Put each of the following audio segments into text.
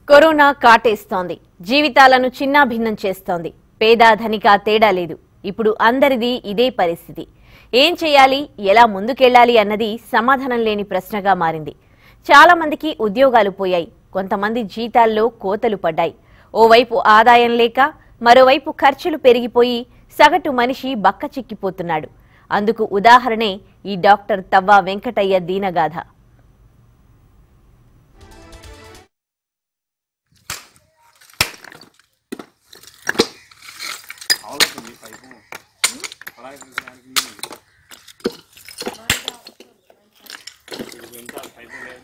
Corona కాటేస్తోంది జీవితాలను చిన్నాభిన్నం చేస్తోంది పేద ధనిక తేడా లేదు ఇప్పుడు అందరిది ఇదే పరిస్థితి ఏం చేయాలి ఎలా ముందుకెళ్లాలి అన్నది సమాధానం లేని ప్రశ్నగా మారింది చాలా మందికి ఉద్యోగాలు పోయాయి కొంతమంది జీతాల్లో కోతలు పడ్డాయి ఓవైపు ఆదాయం లేక మరోవైపు ఖర్చులు పెరిగిపోయి సగటు మనిషి బక్క చిక్కిపోతున్నాడు అందుకు ఉదాహరణే ఈ డాక్టర్ తవ్వ వెంకటయ్య దీనగాథ అవుతుంది పైపు అలాగే దానికి ఇది ఎంత పైపు లేదు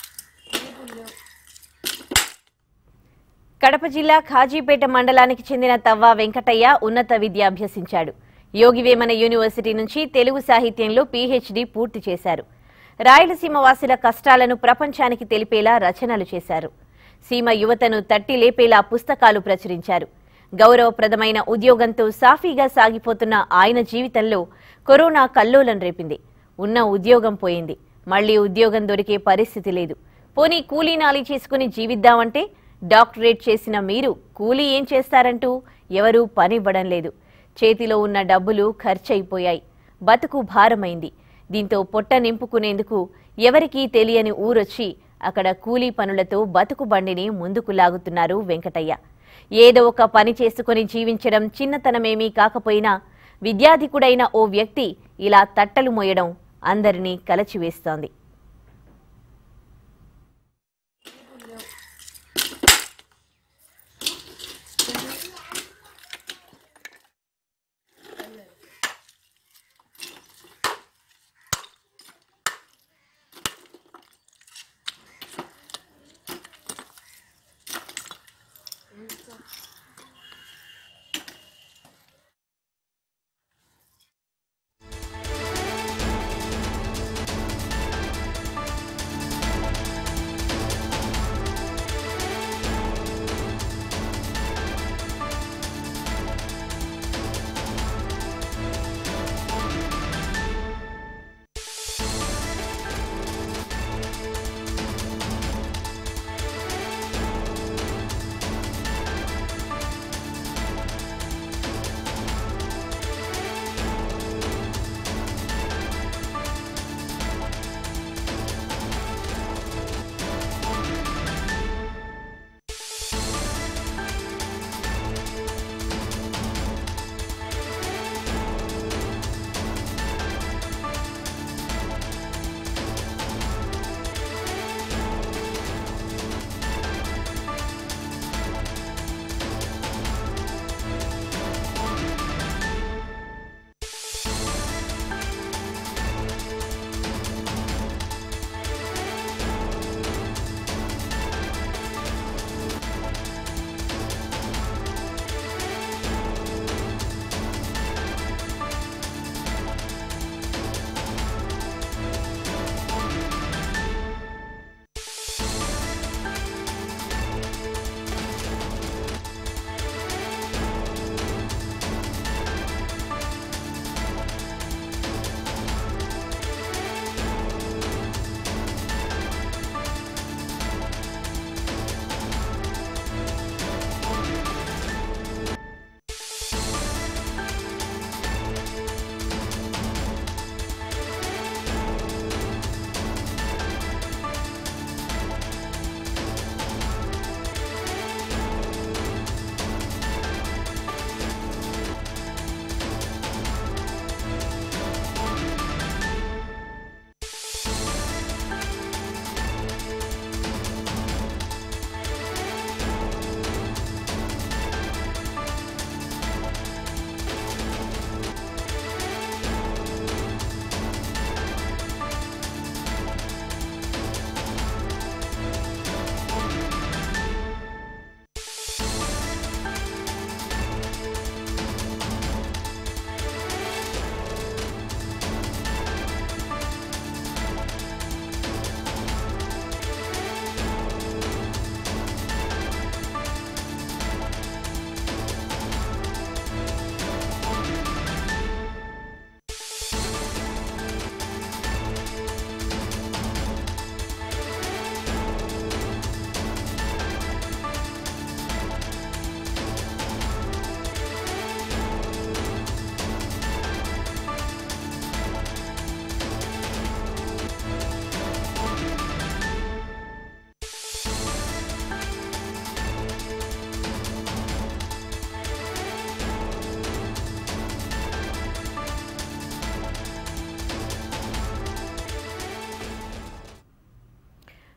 కడప జిల్లా ఖాజీపేట మండలానికి చెందిన తవ్వ వెంకటయ్య ఉన్నత విద్య అభ్యసించాడు యోగివేమన యూనివర్సిటీ నుంచి తెలుగు సాహిత్యంలో పీహెచ్డీ పూర్తి చేశారు రాయలసీమ వాసుల కష్టాలను ప్రపంచానికి తెలిపేలా రచనలు చేశారు సీమ యువతను తట్టి లేపేలా పుస్తకాలు ప్రచురించారు గౌరవప్రదమైన ఉద్యోగంతో సాఫీగా సాగిపోతున్న ఆయన జీవితంలో కరోనా కల్లోలం రేపింది ఉన్న ఉద్యోగం పోయింది మళ్లీ ఉద్యోగం దొరికే పరిస్థితి లేదు పోనీ కూలీ నాలి చేసుకుని జీవిద్దామంటే డాక్టరేట్ చేసిన మీరు కూలీ ఏం చేస్తారంటూ ఎవరూ పనివ్వడం లేదు చేతిలో ఉన్న డబ్బులు ఖర్చయిపోయాయి బతుకు భారమైంది దీంతో పొట్ట నింపుకునేందుకు ఎవరికీ తెలియని ఊరొచ్చి అక్కడ కూలీ పనులతో బతుకు బండిని ముందుకు లాగుతున్నారు వెంకటయ్య ఏదో ఒక పని చేసుకుని జీవించడం చిన్నతనమేమీ కాకపోయినా విద్యాధికుడైన ఓ వ్యక్తి ఇలా తట్టలు మోయడం అందరినీ కలచివేస్తోంది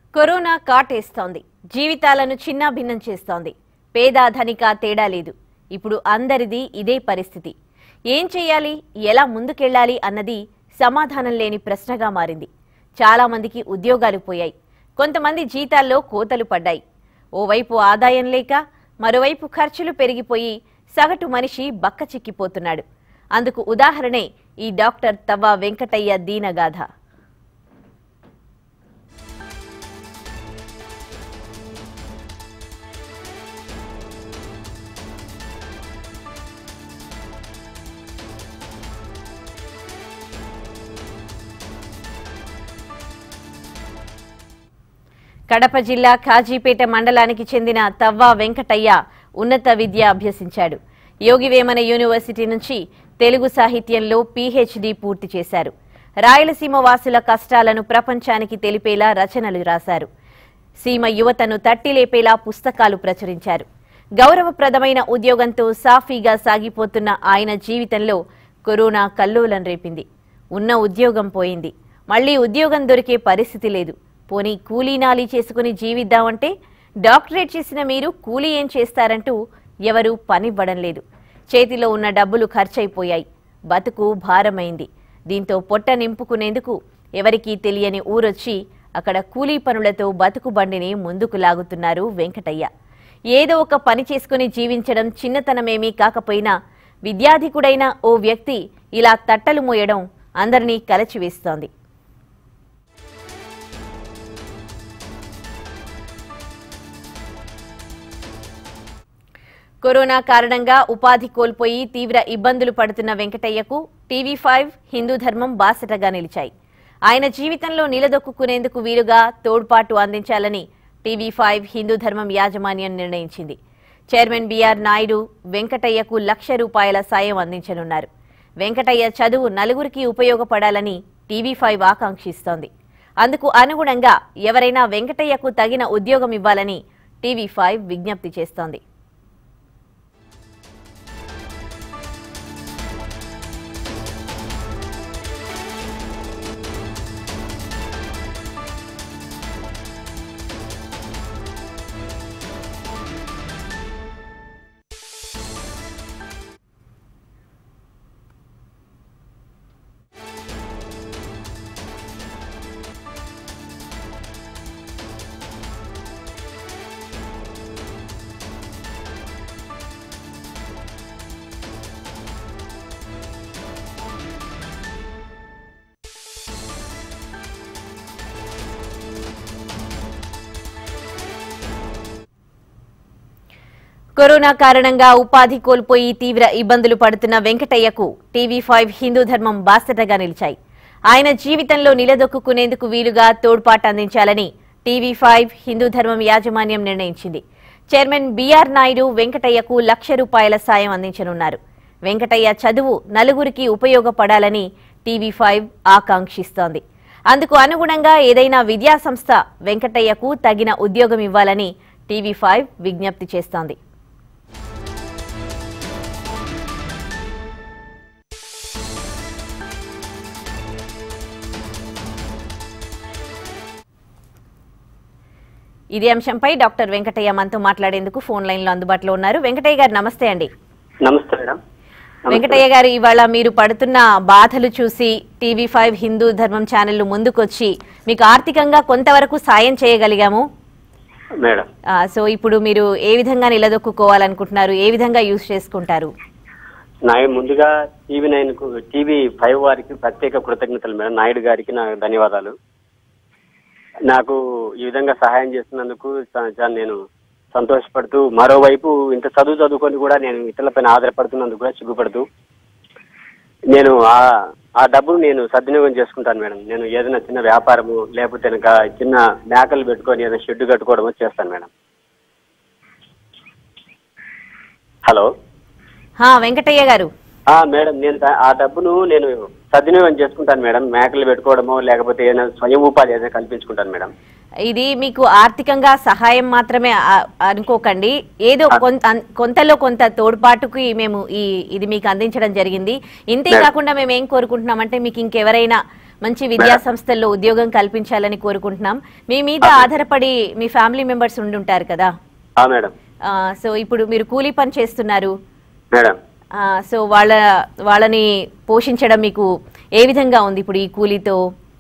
కరోనా కాటేస్తోంది జీవితాలను చిన్నాభిన్నం చేస్తోంది పేద ధనిక తేడా లేదు ఇప్పుడు అందరిది ఇదే పరిస్థితి ఏం చేయాలి ఎలా ముందుకెళ్ళాలి అన్నది సమాధానం లేని ప్రశ్నగా మారింది చాలా మందికి ఉద్యోగాలు పోయాయి కొంతమంది జీతాల్లో కోతలు పడ్డాయి ఓవైపు ఆదాయం లేక మరోవైపు ఖర్చులు పెరిగిపోయి సగటు మనిషి బక్క చిక్కిపోతున్నాడు అందుకు ఉదాహరణే ఈ డాక్టర్ తవ్వ వెంకటయ్య దీనగాథ కడప జిల్లా కాజీపేట మండలానికి చెందిన తవ్వా వెంకటయ్య ఉన్నత విద్య అభ్యసించాడు యోగివేమన యూనివర్సిటీ నుంచి తెలుగు సాహిత్యంలో పీహెచ్డీ పూర్తి చేశారు రాయలసీమ వాసుల కష్టాలను ప్రపంచానికి తెలిపేలా రచనలు రాశారు సీమ యువతను తట్టిలేపేలా పుస్తకాలు ప్రచురించారు గౌరవప్రదమైన ఉద్యోగంతో సాఫీగా సాగిపోతున్న ఆయన జీవితంలో కరోనా కల్లోలం రేపింది ఉన్న ఉద్యోగం పోయింది మళ్లీ ఉద్యోగం దొరికే పరిస్థితి లేదు పోనీ కూలీ నాలీ చేసుకుని జీవిద్దామంటే డాక్టరేట్ చేసిన మీరు కూలీ ఏం చేస్తారంటూ ఎవరూ పనివ్వడం లేదు చేతిలో ఉన్న డబ్బులు ఖర్చయిపోయాయి బతుకు భారమైంది దీంతో పొట్ట నింపుకునేందుకు ఎవరికీ తెలియని ఊరొచ్చి అక్కడ కూలీ పనులతో బతుకు బండిని ముందుకు లాగుతున్నారు వెంకటయ్య ఏదో ఒక పని చేసుకుని జీవించడం చిన్నతనమేమీ కాకపోయినా విద్యాధికుడైన ఓ వ్యక్తి ఇలా తట్టలు మోయడం అందరినీ కలచివేస్తోంది కరోనా కారణంగా ఉపాధి కోల్పోయి తీవ్ర ఇబ్బందులు పడుతున్న వెంకటయ్యకు టీవీ ఫైవ్ హిందూ ధర్మం బాసటగా నిలిచాయి ఆయన జీవితంలో నిలదొక్కునేందుకు వీలుగా తోడ్పాటు అందించాలని టీవీ ఫైవ్ హిందూ ధర్మం యాజమాన్యం నిర్ణయించింది చైర్మన్ బీఆర్ నాయుడు వెంకటయ్యకు లక్ష రూపాయల సాయం అందించనున్నారు వెంకటయ్య చదువు నలుగురికి ఉపయోగపడాలని టీవీ ఫైవ్ ఆకాంక్షిస్తోంది అందుకు అనుగుణంగా ఎవరైనా వెంకటయ్యకు తగిన ఉద్యోగం ఇవ్వాలని టీవీ ఫైవ్ విజ్ఞప్తి చేస్తోంది కరోనా కారణంగా ఉపాధి కోల్పోయి తీవ్ర ఇబ్బందులు పడుతున్న వెంకటయ్యకు టీవీ ఫైవ్ హిందూ ధర్మం బాసటగా నిలిచాయి ఆయన జీవితంలో నిలదొక్కునేందుకు వీలుగా తోడ్పాటు అందించాలని టీవీ ఫైవ్ హిందూ ధర్మం యాజమాన్యం నిర్ణయించింది చైర్మన్ బీఆర్ నాయుడు వెంకటయ్యకు లక్ష రూపాయల సాయం అందించనున్నారు వెంకటయ్య చదువు నలుగురికి ఉపయోగపడాలని టీవీ ఫైవ్ ఆకాంక్షిస్తోంది అందుకు అనుగుణంగా ఏదైనా విద్యా సంస్థ వెంకటయ్యకు తగిన ఉద్యోగం ఇవ్వాలని టీవీ ఫైవ్ విజ్ఞప్తి చేస్తోంది ఇదే అంశంపై డాక్టర్ వెంకటయ్య మనతో మాట్లాడేందుకు ఫోన్ లైన్ లో అందుబాటులో ఉన్నారు వెంకటయ్య గారు నమస్తే అండి నమస్తే మేడం నమస్తే. వెంకటయ్య గారు ఇవాళ మీరు పడుతున్న బాధలు చూసి టీవీ ఫైవ్ హిందూ ధర్మం ఛానళ్లు ముందుకొచ్చి మీకు ఆర్థికంగా కొంతవరకు సాయం చేయగలిగాము మేడం ఆ, సో ఇప్పుడు మీరు ఏ విధంగా నిలదొక్కుకోవాలనుకుంటున్నారు ఏ విధంగా యూజ్ చేసుకుంటారు నా ముందుగా టీవీ నైన్ కు టీవీ ఫైవ్ వారికి ప్రత్యేక కృతజ్ఞతలు మేడం నాయుడు గారికి నా ధన్యవాదాలు నాకు ఈ విధంగా సహాయం చేస్తున్నందుకు చా- చాలా నేను సంతోషపడుతూ మరోవైపు ఇంత చదువు చదువుకొని కూడా నేను ఇతరులపైన ఆధారపడుతున్నందుకు కూడా సిగ్గుపడుతూ నేను ఆ ఆ డబ్బును నేను సద్వినియోగం చేసుకుంటాను మేడం నేను ఏదైనా చిన్న వ్యాపారము లేకపోతే కనుక చిన్న మేకలు పెట్టుకొని ఏదైనా షెడ్ కట్టుకోవడమో చేస్తాను మేడం హలో హా వెంకటయ్య గారు ఆ మేడం నేను దా- ఆ డబ్బును నేను సద్వినియోగం చేసుకుంటాను మేడం మేకలు పెట్టుకోవడమో లేకపోతే ఏదైనా స్వయం ఉపాధి ఏదైనా కల్పించుకుంటాను మేడం ఇది మీకు ఆర్థికంగా సహాయం మాత్రమే ఆ- అనుకోకండి ఏదో కొంత అన్- కొంతలో కొంత తోడ్పాటుకి మేము ఈ ఇది మీకు అందించడం జరిగింది ఇంతే మేడం. కాకుండా మేము ఏం కోరుకుంటున్నామంటే మీకు ఇంకెవరైనా మంచి విద్యా సంస్థల్లో ఉద్యోగం కల్పించాలని కోరుకుంటున్నాం మీ మీద ఆధారపడి మీ ఫ్యామిలీ మెంబర్స్ ఉండుంటారు కదా ఆ మేడం ఆ, సో ఇప్పుడు మీరు కూలీ పని చేస్తున్నారు మేడం ఆ, సో వాళ్ళ వాళ్ళని పోషించడం మీకు ఏ విధంగా ఉంది ఇప్పుడు ఈ కూలీతో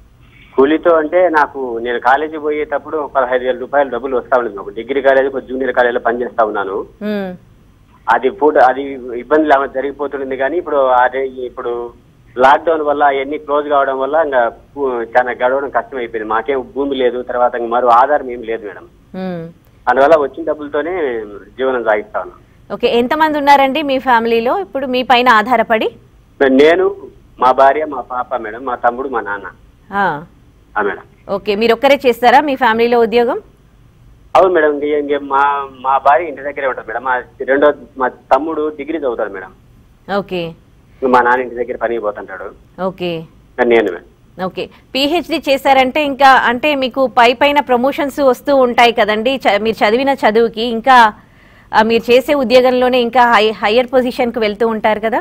కూలీతో అంటే నాకు నేను కాలేజీ పోయేటప్పుడు ఒక పదహైదు వేల రూపాయలు డబ్బులు వస్తా ఉండేది ఒక డిగ్రీ కాలేజీ ఒక జూనియర్ కాలేజీలో పనిచేస్తా ఉన్నాను ఉమ్, అది పూట అది ఇబ్బంది లేకుండా జరిగిపోతుంది కానీ ఇప్పుడు అదే ఇప్పుడు లాక్డౌన్ వల్ల అవన్నీ క్లోజ్ కావడం వల్ల ఇంకా పు- చాలా గడవడం కష్టం అయిపోయింది మాకేం భూమి లేదు తర్వాత ఇంక మరో ఆధారం ఏం లేదు మేడం ఉమ్. అందువల్ల వచ్చిన డబ్బులతోనే జీవనం సాగిస్తా ఉన్నాం ఓకే ఎంతమంది ఉన్నారండి మీ ఫ్యామిలీలో ఇప్పుడు మీ పైన ఆధారపడి నేను మా భార్య మా పాప మేడం మా తమ్ముడు మా నాన్న ఆ, ఆ మేడం ఓకే మీరు ఒక్కరే చేస్తారా మీ ఫ్యామిలీలో ఉద్యోగం అవును మేడం ఇంక ఇంక మా మా భార్య ఇంటి దగ్గరే ఉంటుంది మేడం మా రెండో మా తమ్ముడు డిగ్రీ చదువుతాడు మేడం ఓకే ఇంక మా నాన్న ఇంటి దగ్గర పనికి పోతుంటాడు ఓకే ఇంకా నేను మేడం ఓకే పిహెచ్డి చేశారంటే ఇంకా అంటే మీకు పై పైన ప్రమోషన్స్ వస్తూ ఉంటాయి కదండి చ- మీరు చదివిన చదువుకి ఇంకా ఆ, మీరు చేసే ఉద్యోగంలోనే ఇంకా హై హయ్యర్ పొజిషన్కి వెళ్తూ ఉంటారు కదా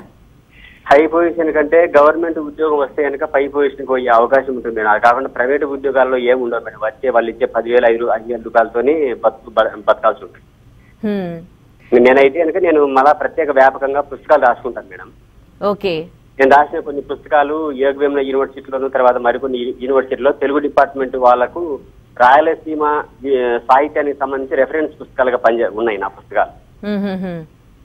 హై పొజిషన్ కంటే గవర్నమెంట్ ఉద్యోగం వస్తే కనుక పై పొజిషన్కి పోయే అవకాశం ఉంటుంది మేడం అది కాకుండా ప్రైవేట్ ఉద్యోగాల్లో ఏమి ఉండవు మేడం వచ్చే వాళ్ళు ఇచ్చే పదివేల ఐదు ఐదు వేల రూపాయలతోని బతుకు బ- బతకాల్సి ఉంటుంది హ్మ్. నేనైతే కనుక నేను మళ్ళా ప్రత్యేక వ్యాపకంగా పుస్తకాలు రాసుకుంటాను మేడం ఓకే నేను రాసిన కొన్ని పుస్తకాలు యోగవేమన యూనివర్సిటీలోను తర్వాత మరికొన్ని యు- యూనివర్సిటీలో తెలుగు డిపార్ట్మెంట్ వాళ్ళకు రాయలసీమ ఈ, సాహిత్యానికి సంబంధించి రెఫరెన్స్ పుస్తకాలుగా పనిచే ఉన్నాయి నా పుస్తకాలు హ్మ్, హ్మ్, హ్మ్.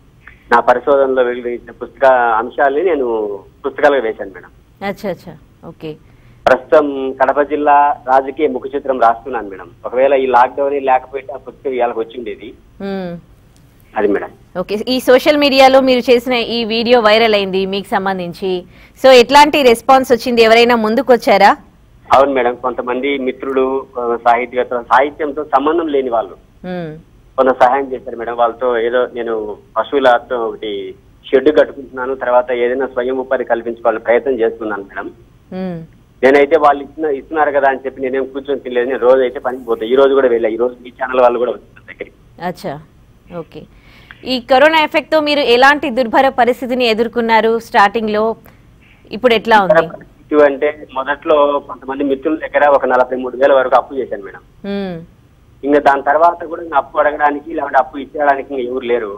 నా పరిశోధనలో వెలువరించిన పుస్తక అంశాలని నేను పుస్తకాలుగా వేశాను మేడం అచ్చా అచ్చా ఓకే ప్రస్తుతం కడప జిల్లా రాజకీయ ముఖ చిత్రం రాస్తున్నాను మేడం ఒకవేళ ఈ లాక్డౌన్ లేకపోతే ఆ పుస్తకం ఇవాళ వచ్చిండేది హ్మ్. అది మేడం ఓకే ఈ సోషల్ మీడియాలో మీరు చేసిన ఈ వీడియో వైరల్ అయింది మీకు సంబంధించి సో ఎట్లాంటి రెస్పాన్స్ వచ్చింది ఎవరైనా ముందుకు వచ్చారా అవును మేడం కొంతమంది మిత్రులు కొ- సాహిత్యవేత్తలు సాహిత్యంతో సంబంధం లేని వాళ్ళు హ్మ్. కొంత సహాయం చేశారు మేడం వాళ్ళతో ఏదో నేను పశువులతో ఒకటి షెడ్ కట్టుకుంటున్నాను తర్వాత ఏదైనా స్వయం ఉపాధి కల్పించుకోవాలని ప్రయత్నం చేస్తున్నాను మేడం హ్మ్. నేనైతే వాళ్ళు ఇచ్చిన ఇస్తున్నారు కదా అని చెప్పి నేనేం కూర్చొని తినలేదు నేను రోజు అయితే పనికి పోతా ఈ రోజు కూడా వెళ్ళా ఈ రోజు మీ ఛానల్ వాళ్ళు కూడా వచ్చిన దగ్గరికి అచ్చా ఓకే ఈ కరోనా ఎఫెక్ట్ తో మీరు ఎలాంటి దుర్భర పరిస్థితిని ఎదుర్కొన్నారు స్టార్టింగ్ లో ఇప్పుడు ఎట్లా ఉంది పరిస్థితి అంటే మొదట్లో కొంతమంది మిత్రుల దగ్గర ఒక నలభై మూడు వేల వరకు అప్పు చేశాను మేడం హ్మ్. ఇంకా దాని తర్వాత కూడా ఇంకా అప్పు అడగడానికి లేకుంటే అప్పు ఇచ్చేయడానికి ఇంకా ఎవరు లేరు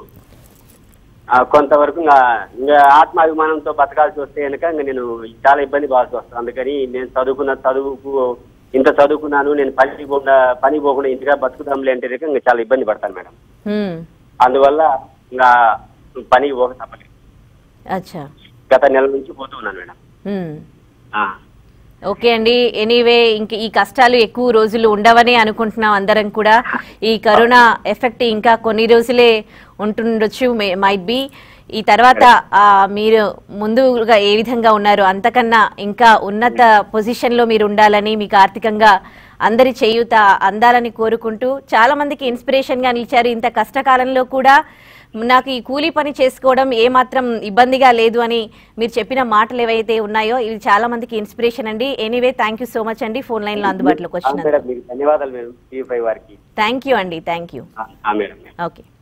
ఆ, కొంతవరకు ఇంకా ఇంకా ఆత్మాభిమానంతో బతకాల్సి వస్తే కనుక ఇంకా నేను చాలా ఇబ్బంది పడాల్సి వస్తుంది అందుకని నేను చదువుకున్న చదువుకు ఇంత చదువుకున్నాను నేను పని పోకుండా పని పోకుండా ఇంటిగా బతుకుదాంలే అంటే కనుక ఇంకా చాలా ఇబ్బంది పడతాను మేడం హ్మ్. అందువల్ల ఇంకా పనికి పోక తప్పలేదు అచ్చా గత నెల నుంచి పోతూ ఉన్నాను మేడం హ్మ్. ఆ. ఓకే అండి ఎనీవే ఇంక ఈ కష్టాలు ఎక్కువ రోజులు ఉండవని అనుకుంటున్నాం అందరం కూడా ఈ కరోనా ఎఫెక్ట్ ఇంకా కొన్ని రోజులే ఉంటుండొచ్చు మైట్ బి ఈ తర్వాత ఆ, మీరు ముందుగా ఏ విధంగా ఉన్నారు అంతకన్నా ఇంకా ఉన్నత పొజిషన్ లో మీరు ఉండాలని మీకు ఆర్థికంగా అందరి చేయూత అందాలని కోరుకుంటూ చాలా మందికి ఇన్స్పిరేషన్ గా నిలిచారు ఇంత కష్టకాలంలో కూడా నాకు ఈ కూలీ పని చేసుకోవడం ఏమాత్రం ఇబ్బందిగా లేదు అని మీరు చెప్పిన మాటలు ఏవైతే ఉన్నాయో ఇవి చాలా మందికి ఇన్స్పిరేషన్ అండి anyway thank you so much అండి ఫోన్ లైన్ లో అందుబాటులోకి అవును వచ్చినందుకు మేడం మీకు ధన్యవాదాలు మేడం టీ ఫైవ్ వారికి థ్యాంక్ యూ అండి thank you ah, ah, madam okay